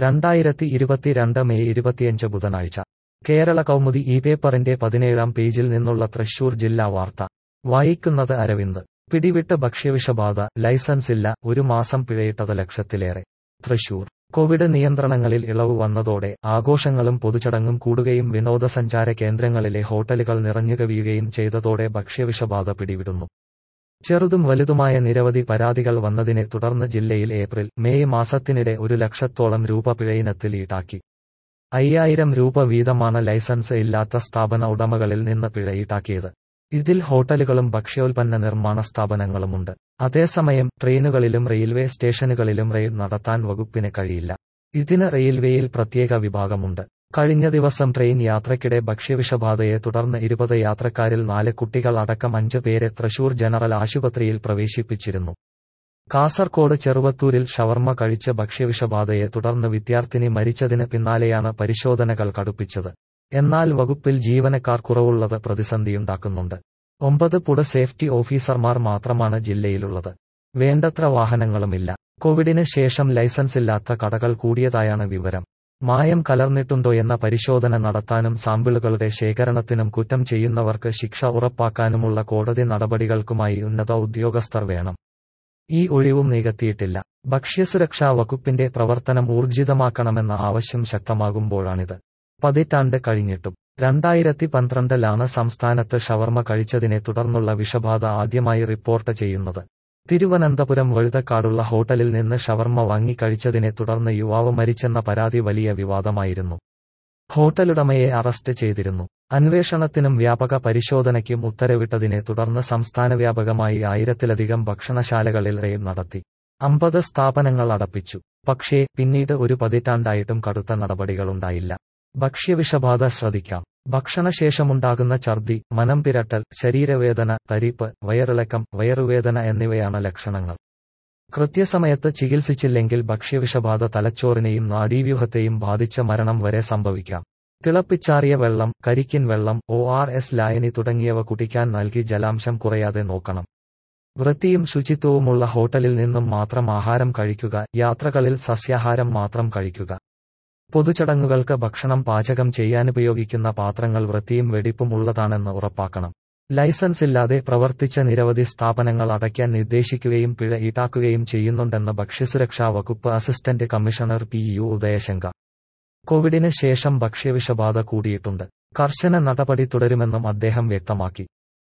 രണ്ടായിരത്തി ഇരുപത്തിരണ്ട് മെയ് ഇരുപത്തിയഞ്ച് ബുധനാഴ്ച കേരള കൗമുദി ഈ പേപ്പറിന്റെ പതിനേഴാം പേജിൽ നിന്നുള്ള തൃശൂർ ജില്ലാ വാർത്ത വായിക്കുന്നത് അരവിന്ദ് പിടിവിട്ട് ഭക്ഷ്യവിഷബാധ ലൈസൻസ് ഇല്ല ഒരു മാസം പിഴയിട്ടത് ലക്ഷത്തിലേറെ തൃശൂർ കോവിഡ് നിയന്ത്രണങ്ങളിൽ ഇളവ് വന്നതോടെ ആഘോഷങ്ങളും പൊതുചടങ്ങും കൂടുകയും വിനോദസഞ്ചാര കേന്ദ്രങ്ങളിലെ ഹോട്ടലുകൾ നിറഞ്ഞുകവിയുകയും ചെയ്തതോടെ ഭക്ഷ്യവിഷബാധ പിടിവിടുന്നു ചെറുതും വലുതുമായ നിരവധി പരാതികൾ വന്നതിനെ തുടർന്ന് ജില്ലയിൽ ഏപ്രിൽ മെയ് മാസത്തിനിടെ ഒരു ലക്ഷത്തോളം രൂപ പിഴയിനത്തിൽ ഈടാക്കി അയ്യായിരം രൂപ വീതമാണ് ലൈസൻസ് ഇല്ലാത്ത സ്ഥാപന ഉടമകളിൽ നിന്ന് പിഴ ഈടാക്കിയത് ഇതിൽ ഹോട്ടലുകളും ഭക്ഷ്യോൽപ്പന്ന നിർമ്മാണ സ്ഥാപനങ്ങളുമുണ്ട് അതേസമയം ട്രെയിനുകളിലും റെയിൽവേ സ്റ്റേഷനുകളിലും റെയ്ഡ് നടത്താൻ വകുപ്പിന് കഴിയില്ല ഇതിന് റെയിൽവേയിൽ പ്രത്യേക വിഭാഗമുണ്ട് കഴിഞ്ഞ ദിവസം ട്രെയിൻ യാത്രയ്ക്കിടെ ഭക്ഷ്യവിഷബാധയെ തുടർന്ന് ഇരുപത് യാത്രക്കാരിൽ നാല് കുട്ടികൾ അടക്കം അഞ്ച് പേരെ തൃശൂർ ജനറൽ ആശുപത്രിയിൽ പ്രവേശിപ്പിച്ചിരുന്നു കാസർകോട് ചെറുവത്തൂരിൽ ഷവർമ്മ കഴിച്ച് ഭക്ഷ്യവിഷബാധയെ തുടർന്ന് വിദ്യാർത്ഥിനി മരിച്ചതിന് പിന്നാലെയാണ് പരിശോധനകൾ കടുപ്പിച്ചത് എന്നാൽ വകുപ്പിൽ ജീവനക്കാർ കുറവുള്ളത് പ്രതിസന്ധിയുണ്ടാക്കുന്നുണ്ട് ഒമ്പത് പുട സേഫ്റ്റി ഓഫീസർമാർ മാത്രമാണ് ജില്ലയിലുള്ളത് വേണ്ടത്ര വാഹനങ്ങളുമില്ല കോവിഡിന് ശേഷം ലൈസൻസില്ലാത്ത കടകൾ കൂടിയതായാണ് വിവരം മായം കലർന്നിട്ടുണ്ടോയെന്ന പരിശോധന നടത്താനും സാമ്പിളുകളുടെ ശേഖരണത്തിനും കുറ്റം ചെയ്യുന്നവർക്ക് ശിക്ഷ ഉറപ്പാക്കാനുമുള്ള കോടതി നടപടികൾക്കുമായി ഉന്നത ഉദ്യോഗസ്ഥർ വേണം ഈ ഒഴിവും നികത്തിയിട്ടില്ല ഭക്ഷ്യസുരക്ഷാ വകുപ്പിന്റെ പ്രവർത്തനം ഊർജിതമാക്കണമെന്ന ആവശ്യം ശക്തമാകുമ്പോഴാണിത് പതിറ്റാണ്ട് കഴിഞ്ഞിട്ടും രണ്ടായിരത്തി പന്ത്രണ്ടിലാണ് സംസ്ഥാനത്ത് ഷവർമ കഴിച്ചതിനെ തുടർന്നുള്ള വിഷബാധ ആദ്യമായി റിപ്പോർട്ട് ചെയ്യുന്നത് തിരുവനന്തപുരം വഴുതക്കാടുള്ള ഹോട്ടലിൽ നിന്ന് ഷവർമ വാങ്ങി കഴിച്ചതിനെ തുടർന്ന് യുവാവ് മരിച്ചെന്ന പരാതി വലിയ വിവാദമായിരുന്നു ഹോട്ടലുടമയെ അറസ്റ്റ് ചെയ്തിരുന്നു അന്വേഷണത്തിനും വ്യാപക പരിശോധനയ്ക്കും ഉത്തരവിട്ടതിനെ തുടർന്ന് സംസ്ഥാന വ്യാപകമായി ആയിരത്തിലധികം ഭക്ഷണശാലകളിൽ റെയ്ഡ് നടത്തി അമ്പത് സ്ഥാപനങ്ങൾ അടപ്പിച്ചു പക്ഷേ പിന്നീട് ഒരു പതിറ്റാണ്ടായിട്ടും കടുത്ത നടപടികളുണ്ടായില്ല ഭക്ഷ്യവിഷബാധ ശ്രദ്ധിക്കാം ഭക്ഷണശേഷമുണ്ടാകുന്ന ഛർദി മനം പിരട്ടൽ ശരീരവേദന തരിപ്പ് വയറിളക്കം വയറുവേദന എന്നിവയാണ് ലക്ഷണങ്ങൾ കൃത്യസമയത്ത് ചികിത്സിച്ചില്ലെങ്കിൽ ഭക്ഷ്യവിഷബാധ തലച്ചോറിനെയും നാഡീവ്യൂഹത്തെയും ബാധിച്ച മരണം വരെ സംഭവിക്കാം തിളപ്പിച്ചാറിയ വെള്ളം കരിക്കിൻ വെള്ളം ഒ ആർ എസ് ലായനി തുടങ്ങിയവ കുടിക്കാൻ നൽകി ജലാംശം കുറയാതെ നോക്കണം വൃത്തിയും ശുചിത്വവുമുള്ള ഹോട്ടലിൽ നിന്നും മാത്രം ആഹാരം കഴിക്കുക യാത്രകളിൽ സസ്യാഹാരം മാത്രം കഴിക്കുക പൊതുചടങ്ങുകൾക്ക് ഭക്ഷണം പാചകം ചെയ്യാനുപയോഗിക്കുന്ന പാത്രങ്ങൾ വൃത്തിയും വെടിപ്പും ഉള്ളതാണെന്ന് ഉറപ്പാക്കണം ലൈസൻസ് ഇല്ലാതെ പ്രവർത്തിച്ച നിരവധി സ്ഥാപനങ്ങൾ അടയ്ക്കാൻ നിർദ്ദേശിക്കുകയും പിഴ ഈടാക്കുകയും ചെയ്യുന്നുണ്ടെന്ന് ഭക്ഷ്യസുരക്ഷാ വകുപ്പ് assistant commissioner P U Udayashankar കോവിഡിന് ശേഷം ഭക്ഷ്യവിഷബാധ കൂടിയിട്ടുണ്ട് കർശന നടപടി തുടരുമെന്നും അദ്ദേഹം വ്യക്തമാക്കി